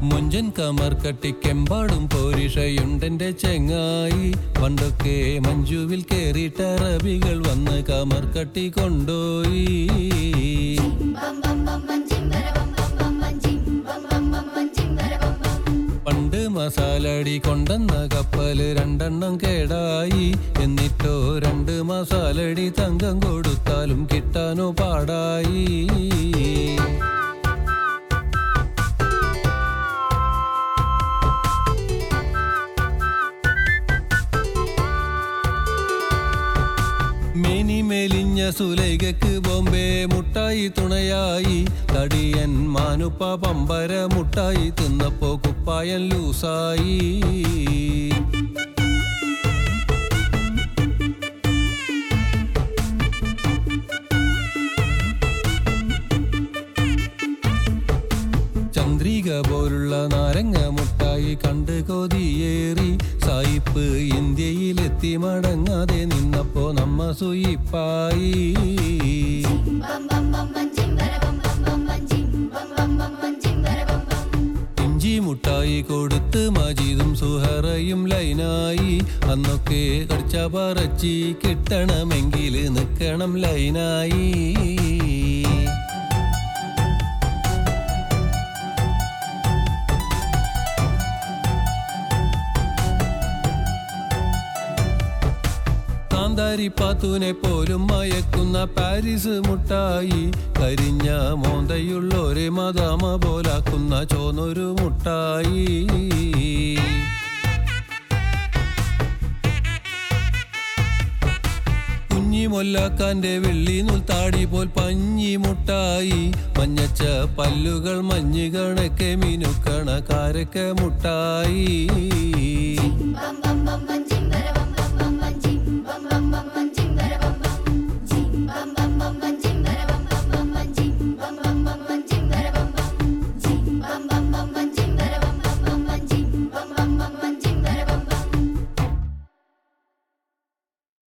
മുഞ്ചൻ കമർ കട്ടിക്കെമ്പാടും പോരിഷയുണ്ടെന്റെ ചെങ്ങായി പണ്ടൊക്കെ മഞ്ജുവിൽ കേറിയിട്ട് അറബികൾ വന്ന് കമർ കട്ടി കൊണ്ടോയി bam bam bam bam jimbara bam bam bam bam jim bam bam bam bam jimbara bam bam പണ്ട് മസാലടി കൊണ്ടെന്ന കപ്പല് രണ്ടെണ്ണം കേടായി എന്നിട്ടോ രണ്ട് മസാലടി തങ്കം കൊടുത്താലും കിട്ടാനോ പാടായി മേനി മെലിഞ്ഞ സുലൈകക്ക് ബോംബെ മുട്ടായി തുണയായി തടിയൻ മാനുപ്പ പമ്പര മുട്ടായി തിന്നപ്പോ കുപ്പായൻ ലൂസായി ചന്ദ്രിക പോലുള്ള നാരങ്ങ മുട്ടായി കണ്ട് കൊതിയേറി സായിപ്പ് ഇന്ത്യയിലെത്തി മടങ്ങാതെ നിന്നപ്പോ നമ്മ സുയിപ്പായി bam bam bam bam jimbara bam bam bam bam jim bam bam bam bam jimbara bam bam ഇഞ്ചി മുട്ടായി കൊടുത്ത് മജീദും സുഹറയും ലൈനായി അന്നൊക്കെ കടിച്ച പറച്ചി കിട്ടണമെങ്കിൽ നിൽക്കണം ലൈനായി കാന്താരി പാത്തൂനെ പോലും മയക്കുന്ന പാരീസ് മുട്ടായി കരിഞ്ഞ മോന്തയുള്ളൊരു മദാമ പോലാക്കുന്ന ചോന്നൊരു മുട്ടായി കുഞ്ഞി മൊല്ലാക്കാന്റെ വെള്ളി നൂൽത്താടി പോൽ പഞ്ഞി മുട്ടായി മഞ്ഞച്ച പല്ലുകൾ മഞ്ഞ് കണക്കെ മിനുക്കണ കാരക്ക മുട്ടായി